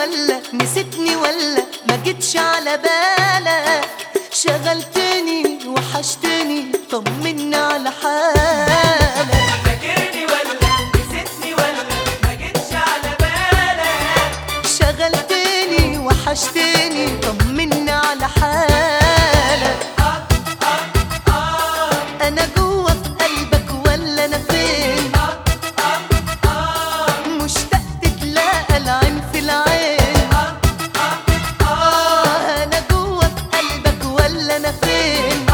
ولا نسيتني ولا ما جيتش على بالك شغلتني وحشتني طمني على حالك فاكرني ولا نسيتني ولا ما جيتش على بالك شغلتني وحشتني طمني على حالك انا جوا في قلبك ولا انا فين مشتاق تتلاقى العين في العين آه، انا جوا في قلبك ولا انا فين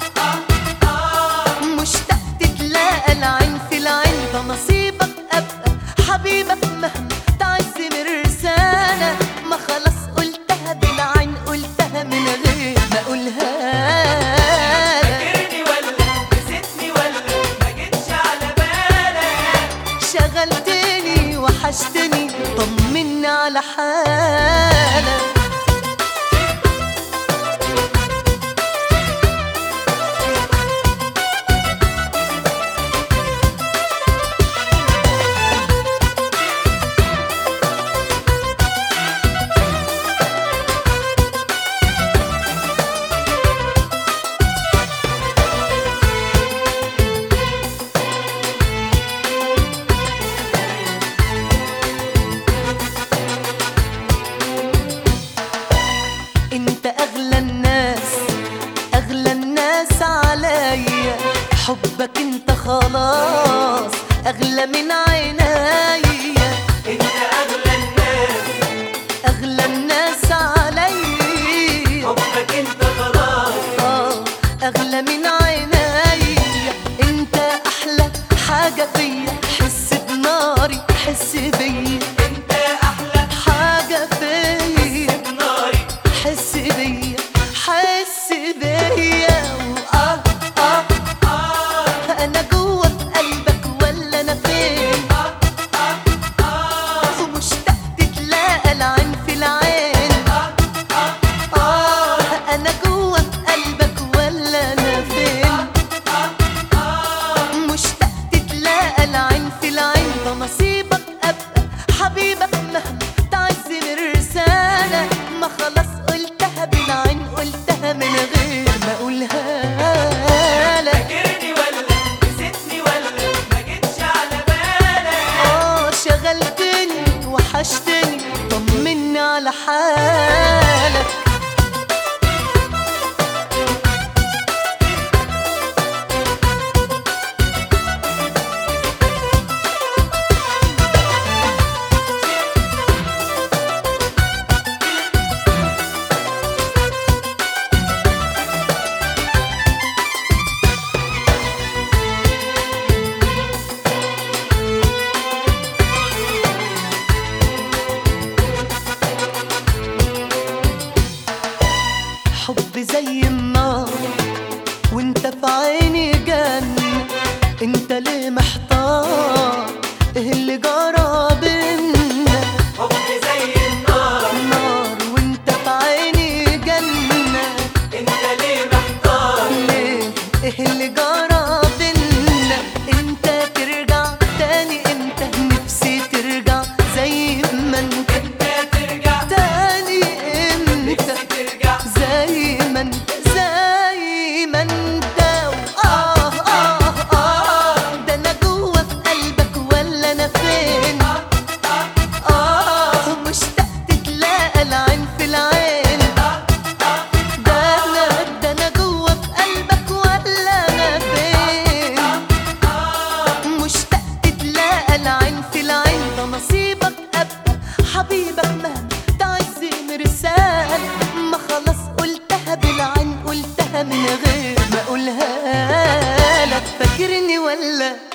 مشتاق تتلاقى العين في العين ده نصيبك ابقى حبيبك مهما تعز مرسانة ما خلاص قلتها بالعين قلتها من غير ما اقولها لك فاكرني ولا نسيتني ولا ما جيتش على بالك شغلتني وحشتني طمني على حالك انت اغلى الناس اغلى الناس عليا حبك انت خلاص اغلى من عينيا انت اغلى الناس اغلى الناس عليا حبك انت خلاص آه، اغلى من عينيا انت احلى حاجه فيا حس بناري حس بيا انت احلى حاجه فيا ناري حس بيا حس بيا وآه آه آه أنا جوا في قلبك ولا أنا فين ومشتاق تتلاقى العين في العين آه أنا جوا في قلبك ولا أنا فين مشتاق تتلاقى العين في العين ده نصيبك أبقى حبيبك مهما تعز مرسانة ما خلاص قلتها بالعين قلتها من غير ما أقولها لك فاكرني ولا نسيتني ولا ما جيتش على بالك اه شغلتني وحشتني طمني على حالك حب زي النار وانت في عيني جنة انت ليه محتار ايه اللي جرى بينا حب زي النار نار وانت في عيني جنة انت ليه محتار ليه ايه اللي جرى بينا انت ترجع تاني انت نفسي ترجع زي ما انت انت ترجع تاني انت نفسي ترجع زي ما انت زي ما انت آه آه آه ده انا جوا في قلبك ولا انا فين آه مشتاق تتلاقى العين في العين ده انا ده انا جوا في قلبك ولا انا فين مشتاق تتلاقى العين في العين ده نصيبك ابقى حبيبك مهما تعز مرسال ما خلاص قلتها بالعين قلتها من غير ما اقولها لك فاكرني ولا